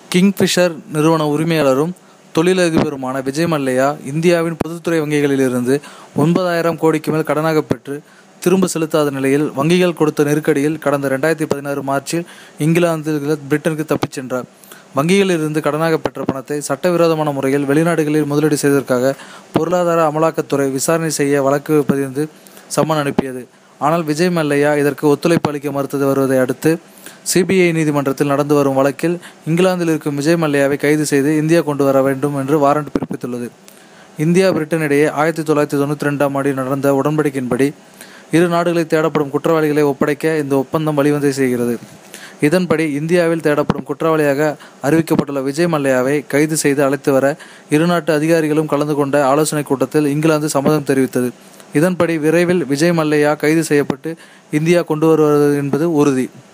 kingfisher நிறுவன உரிமையாளரும் தொழிலதிபருமான விஜய் மல்லையா இந்தியாவின் பொதுத்துறை வங்கிகளிலிருந்து ஒன்பதாயிரம் கோடிக்கு மேல் கடனாக பெற்று திரும்ப செலுத்தாத நிலையில் வங்கிகள் கொடுத்த நெருக்கடியில் கடந்த ரெண்டாயிரத்தி பதினாறு மார்ச்சில் இங்கிலாந்தில் பிரிட்டனுக்கு தப்பிச் சென்றார் வங்கிகளிலிருந்து கடனாக பெற்ற பணத்தை சட்டவிரோதமான முறையில் வெளிநாடுகளில் முதலீடு செய்ததற்காக பொருளாதார அமலாக்கத்துறை விசாரணை செய்ய வழக்கு பதிந்து சம்மன் அனுப்பியது ஆனால் விஜய் மல்லையா இதற்கு ஒத்துழைப்பு அளிக்க மறுத்தது வருவதை அடுத்து சிபிஐ நீதிமன்றத்தில் நடந்து வரும் வழக்கில் இங்கிலாந்தில் இருக்கும் விஜய் மல்லையாவை கைது செய்து இந்தியா கொண்டு வர வேண்டும் என்று வாரண்ட் பிறப்பித்துள்ளது இந்தியா பிரிட்டன் இடையே ஆயிரத்தி தொள்ளாயிரத்தி தொண்ணூற்றி ரெண்டாம் ஆண்டில் நடந்த உடன்படிக்கையின்படி இரு நாடுகளில் தேடப்படும் குற்றவாளிகளை ஒப்படைக்க இந்த ஒப்பந்தம் வழிவகை செய்கிறது இதன்படி இந்தியாவில் தேடப்படும் குற்றவாளியாக அறிவிக்கப்பட்டுள்ள விஜய் மல்லையாவை கைது செய்து அழைத்து வர இரு நாட்டு அதிகாரிகளும் கலந்து கொண்ட ஆலோசனைக் கூட்டத்தில் இங்கிலாந்து சம்மதம் தெரிவித்தது இதன்படி விரைவில் விஜய் மல்லையா கைது செய்யப்பட்டு இந்தியா கொண்டு வருவது என்பது உறுதி